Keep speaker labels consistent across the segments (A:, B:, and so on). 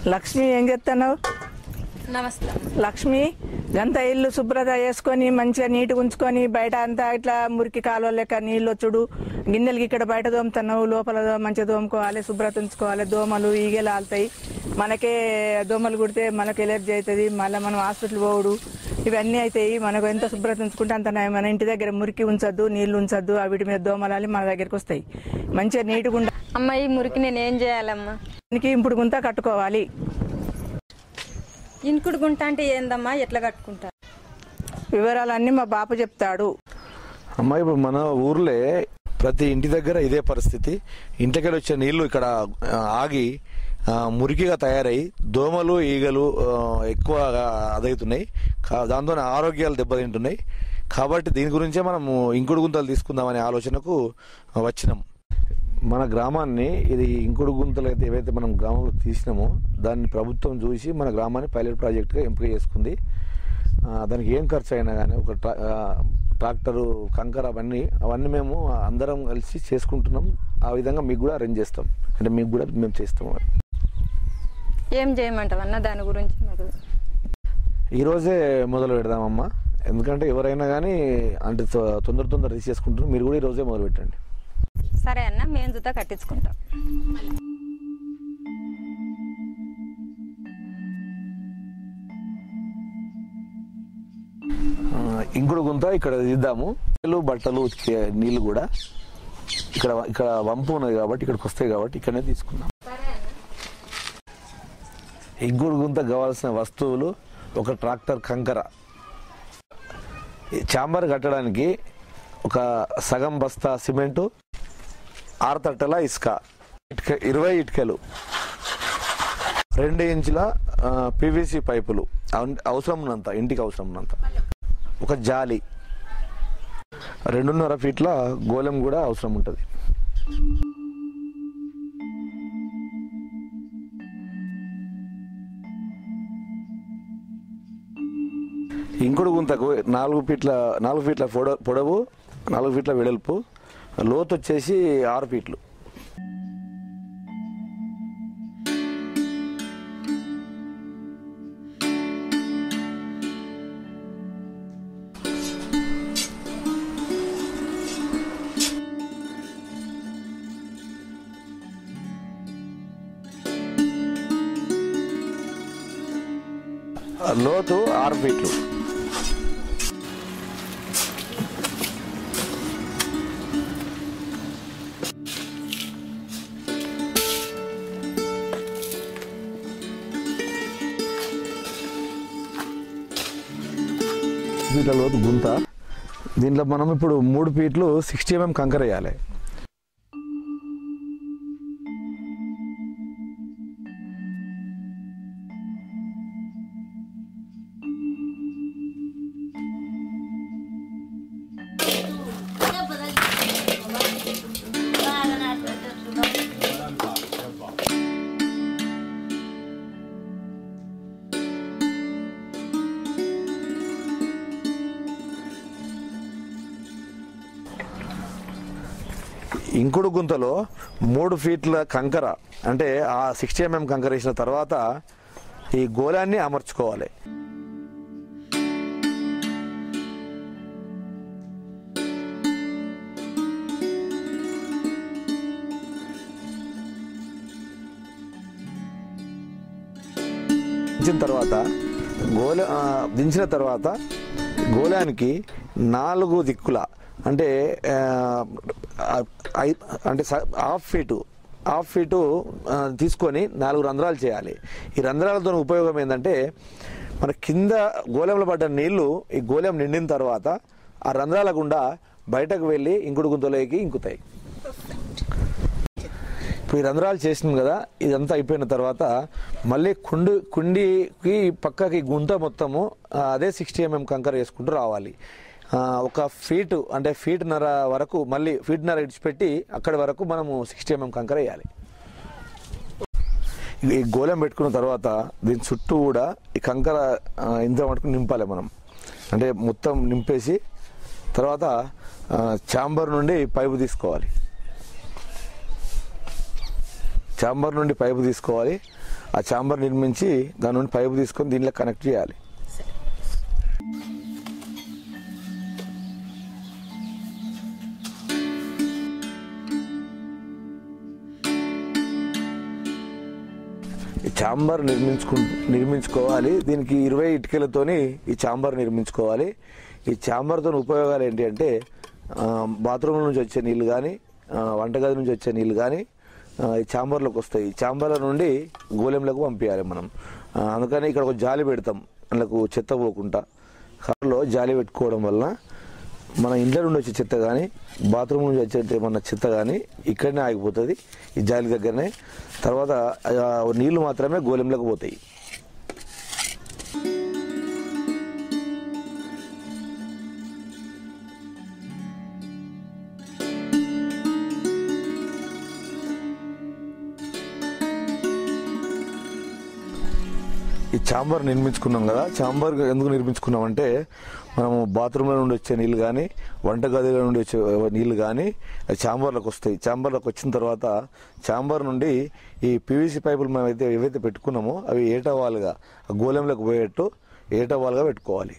A: లక్ష్మి ఏం చేస్తున్నావు
B: నమస్తే
A: లక్ష్మి గంత ఇల్లు శుభ్రత చేసుకొని మంచిగా నీట్గా ఉంచుకొని బయట అంతా ఇట్లా మురికి కాలువ లెక్క నీళ్ళు వచ్చుడు గిన్నెలకి ఇక్కడ బయట దోముతున్నావు లోపల దో- మంచిగా దోముకోవాలి శుభ్రత ఉంచుకోవాలి దోమలు ఈగలు ఆలుతాయి మనకే దోమలు కుడితే మనకు ఎలర్జీ అవుతుంది మళ్ళీ మనం హాస్పిటల్ పోవుడు ఇవన్నీ అవుతాయి మనకు ఎంత శుభ్రత ఉంచుకుంటే అంత నయం. మన ఇంటి దగ్గర మురికి ఉంచొద్దు నీళ్లు ఉంచొద్దు ఆ వీటి మీద దోమలాలి మన దగ్గరికి వస్తాయి మంచిగా నీట్గా ఉండ
B: అమ్మ ఈ మురికి నేను ఏం చేయాలమ్మా
A: దానికి ఇంపుడు గుంత కట్టుకోవాలి
B: ఇంకుడు గుంట అంటే ఏందమ్మా ఎట్లా కట్టుకుంటా
A: వివరాలన్నీ మా బాపు చెప్తాడు
C: అమ్మ ఇప్పుడు మన ఊర్లే ప్రతి ఇంటి దగ్గర ఇదే పరిస్థితి ఇంటికెళ్ళి వచ్చే నీళ్లు ఇక్కడ ఆ, ఆగి ఆ, మురికిగా తయారై దోమలు ఈగలు ఆ, ఎక్కువగా అదవుతున్నాయి కా- దాంతో ఆరోగ్యాలు దెబ్బతింటున్నాయి కాబట్టి దీని గురించే మనము ఇంకుడు గుంతలు తీసుకుందామనే ఆలోచనకు వచ్చినాం మన గ్రామాన్ని ఇది ఇంకుడు గుంతలు అయితే ఏవైతే మనం గ్రామంలో తీసినామో దాన్ని ప్రభుత్వం చూసి మన గ్రామాన్ని పైలట్ ప్రాజెక్ట్గా ఎంపిక చేసుకుంది ఆ, దానికి ఏం ఖర్చు అయినా కానీ ఒక ట్రా- ఆ, ట్రాక్టరు కంకర అవన్నీ అవన్నీ మేము అందరం కలిసి చేసుకుంటున్నాం ఆ విధంగా మీకు కూడా అరేంజ్ చేస్తాం అంటే మీకు కూడా మేము చేస్తాం
B: ఏం చేయమంటావన్న దాని గురించి మాకు
C: ఈరోజే మొదలు పెడదామమ్మా ఎందుకంటే ఎవరైనా కానీ అంటే తొ- తొందర తొందర తీసేసుకుంటున్నారు మీరు కూడా ఈరోజే మొదలు పెట్టండి
B: సరే అన్న మేము జుతా కట్టించుకుంటాం
C: ఆ, ఇంకుడు గుంత ఇక్కడ తీద్దాము నీళ్ళు, బట్టలు ఉతికే నీళ్ళు కూడా ఇక్కడ ఇక్కడ వంపు ఉన్నది కాబట్టి ఇక్కడికి వస్తాయి కాబట్టి ఇక్కడనే తీసుకుందాం ఇంకుడు గుంత కావాల్సిన వస్తువులు ఒక ట్రాక్టర్ కంకర ఈ చాంబర్ కట్టడానికి ఒక సగం బస్తా సిమెంటు ఆరు తట్టల ఇసుక ఇటుక ఇరవై ఇటుకలు రెండు ఇంచుల పివిసి పైపులు అవ- అవసరం ఉన్నంత ఇంటికి అవసరం ఉన్నంత ఒక జాలి రెండున్నర ఫీట్ల గోళం కూడా అవసరం ఉంటుంది ఇంకుడు గుంతకు నాలుగు ఫీట్ల నాలుగు ఫీట్ల పొడ పొడవు నాలుగు ఫీట్ల వెడల్పు లోతు వచ్చేసి ఆరు ఫీట్లు లోతు ఆరు ఫీట్లు ఫీట్ల లోతు గుంత దీంట్లో మనం ఇప్పుడు మూడు ఫీట్లు సిక్స్టీ ఎంఎం కంకర వేయాలి ఇంకుడు గుంతలో మూడు ఫీట్ల కంకర అంటే ఆ సిక్స్టీ ఎంఎం కంకర వేసిన తర్వాత ఈ గోళాన్ని అమర్చుకోవాలి దించిన తర్వాత గోళ ఆ, దించిన తర్వాత గోళానికి నాలుగు దిక్కుల అంటే ఆ, ఐ- అంటే స- హాఫ్ ఫీటు హాఫ్ ఫీటు ఆ, తీసుకొని నాలుగు రంధ్రాలు చేయాలి ఈ రంధ్రాలతో ఉపయోగం ఏంటంటే మన కింద గోళంలో పడ్డ నీళ్లు ఈ గోళం నిండిన తర్వాత ఆ రంధ్రాల గుండా బయటకు వెళ్ళి ఇంకుడు గుంతలోకి ఇంకుతాయి ఇప్పుడు ఈ రంధ్రాలు చేసినాం కదా ఇదంతా అయిపోయిన తర్వాత మళ్ళీ కుండి కుండికి పక్కకి గుంత మొత్తము ఆ, అదే సిక్స్టీ ఎంఎం కంకర వేసుకుంటూ రావాలి ఆ, ఒక ఫీట్ అంటే ఫీట్ నర వరకు మళ్ళీ ఫీట్ నర ఇడిచిపెట్టి అక్కడి వరకు మనము సిక్స్టీ ఎంఎం కంకర వేయాలి ఈ గోళం పెట్టుకున్న తర్వాత దీని చుట్టూ కూడా ఈ కంకర ఆ, ఇంత మటుకు నింపాలి మనం అంటే మొత్తం నింపేసి తర్వాత చాంబర్ నుండి పైపు తీసుకోవాలి చాంబర్ నుండి పైపు తీసుకోవాలి ఆ ఛాంబర్ నిర్మించి దాని నుండి పైపు తీసుకొని దీనిలో కనెక్ట్ చేయాలి ఈ ఛాంబర్ నిర్మించుకు నిర్మించుకోవాలి దీనికి ఇరవై ఇటుకలతోని ఈ ఛాంబర్ నిర్మించుకోవాలి ఈ ఛాంబర్తో ఉపయోగాలు ఏంటి అంటే బాత్రూమ్ నుంచి వచ్చే నీళ్ళు కానీ వంటగది నుంచి వచ్చే నీళ్ళు కానీ ఈ ఛాంబర్లోకి వస్తాయి ఈ ఛాంబర్ల నుండి గోళంలోకి పంపించాలి మనం ఆ, అందుకని ఇక్కడ ఒక జాలి పెడతాం అందులోకి చెత్త పోకుండా కారులో జాలి పెట్టుకోవడం వల్ల మన ఇంట్లో నుండి వచ్చే చెత్త కానీ బాత్రూమ్ నుంచి వచ్చే మన చెత్త కానీ ఇక్కడనే ఆగిపోతుంది ఈ జాలి దగ్గరనే తర్వాత ఆ నీళ్లు మాత్రమే గోళంలోకి పోతాయి ఈ చాంబర్ నిర్మించుకున్నాం కదా చాంబర్ ఎందుకు నిర్మించుకున్నాం అంటే మనము బాత్రూంలో నుండి వచ్చే నీళ్ళు కానీ వంటగదిలో నుండి వచ్చే నీళ్ళు కానీ చాంబర్లకు వస్తాయి చాంబర్లకు వచ్చిన తర్వాత చాంబర్ నుండి ఈ పీవీసీ పైపులు మనం అయితే ఏవైతే పెట్టుకున్నామో అవి ఏటవాలుగా ఆ గోళంలోకి పోయేట్టు ఏటవాలుగా పెట్టుకోవాలి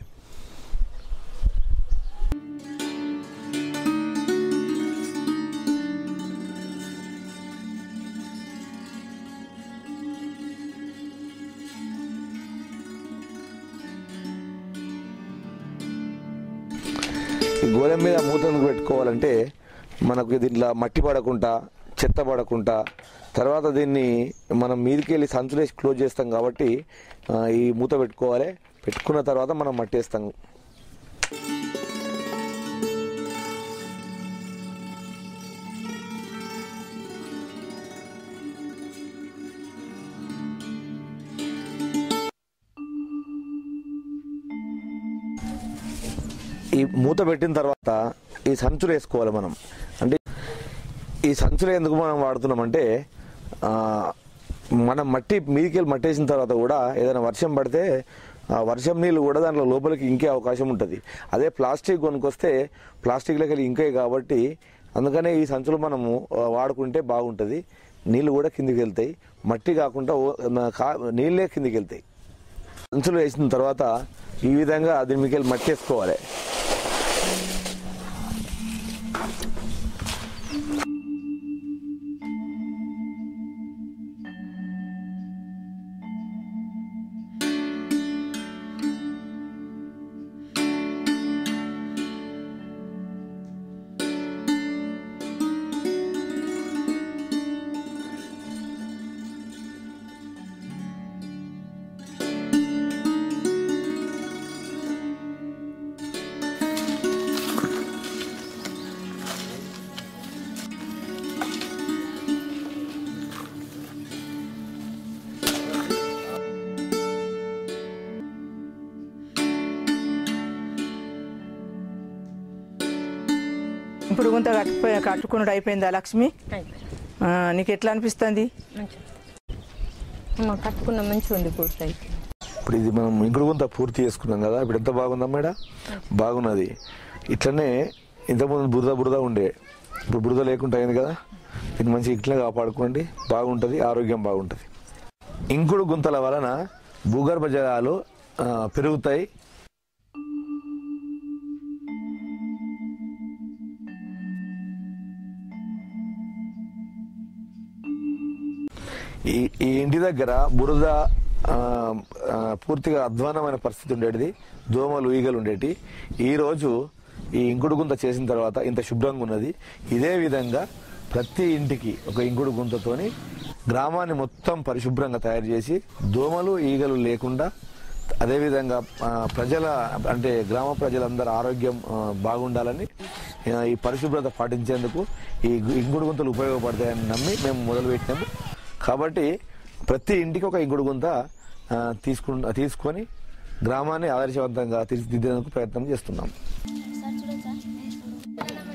C: ఈ గోళం మీద మూత ఎందుకు పెట్టుకోవాలంటే మనకు దీంట్లో మట్టి పడకుండా చెత్త పడకుండా తర్వాత దీన్ని మనం మీదకి వెళ్ళి సంచులేసి క్లోజ్ చేస్తాం కాబట్టి ఆ, ఈ మూత పెట్టుకోవాలి పెట్టుకున్న తర్వాత మనం మట్టి వేస్తాం ఈ మూత పెట్టిన తర్వాత ఈ సంచులు వేసుకోవాలి మనం అంటే ఈ సంచులు ఎందుకు మనం వాడుతున్నామంటే ఆ, మనం మట్టి మీదికి వెళ్ళి మట్టి వేసిన తర్వాత కూడా ఏదైనా వర్షం పడితే ఆ వర్షం నీళ్ళు కూడా దాంట్లో లోపలికి ఇంకే అవకాశం ఉంటుంది అదే ప్లాస్టిక్ కొనుక్కొస్తే ప్లాస్టిక్లోకి వెళ్ళి ఇంకే కాబట్టి అందుకనే ఈ సంచులు మనము ఆ, వాడుకుంటే బాగుంటుంది నీళ్ళు కూడా కిందికి వెళ్తాయి మట్టి కాకుండా ఓ- కా- నీళ్ళే కిందికి వెళ్తాయి సంచులు వేసిన తర్వాత ఈ విధంగా దీని మీకు వెళ్ళి మట్టి వేసుకోవాలి
A: ఇప్పుడు గుంత కట్టుపోయి కట్టుకున్నాడు అయిపోయిందా లక్ష్మి
B: అయిపోయింది
A: ఆ, నీకు ఎట్లా అనిపిస్తుంది
B: మంచిగా అమ్మ కట్టుకున్న మంచిగా ఉంది పూర్తి అయితే
C: ఇప్పుడు ఇది మనం ఇంకుడు గుంత పూర్తి చేసుకున్నాం కదా ఇప్పుడు ఎంత బాగుందా మేడం బాగున్నది ఇట్లనే ఇంతకుముందు బురద బురద ఉండే ఇప్పుడు బురద లేకుండా అయింది కదా దీన్ని మంచిగా ఇట్లా కాపాడుకోండి బాగుంటుంది ఆరోగ్యం బాగుంటుంది ఇంకుడు గుంతల వలన భూగర్భ జలాలు ఆ, పెరుగుతాయి ఈ ఈ ఇంటి దగ్గర బురద ఆ, ఆ, పూర్తిగా అధ్వానమైన పరిస్థితి ఉండేది దోమలు ఈగలు ఉండేటి ఈ రోజు ఈ ఇంకుడు గుంత చేసిన తర్వాత ఇంత శుభ్రంగా ఉన్నది ఇదే విధంగా ప్రతి ఇంటికి ఒక ఇంకుడు గుంతతోని గ్రామాన్ని మొత్తం పరిశుభ్రంగా తయారు చేసి దోమలు ఈగలు లేకుండా అదేవిధంగా ఆ, ప్రజల అంటే గ్రామ ప్రజలందరూ ఆరోగ్యం ఆ, బాగుండాలని ఆ, ఈ పరిశుభ్రత పాటించేందుకు ఈ గు- ఇంకుడు గుంతలు ఉపయోగపడతాయని నమ్మి మేము మొదలుపెట్టినాము కాబట్టి ప్రతి ఇంటికి ఒక ఇంకుడు గుంత ఆ, తీసుకు తీసుకొని గ్రామాన్ని ఆదర్శవంతంగా తీర్చిదిద్దేందుకు ప్రయత్నం చేస్తున్నాం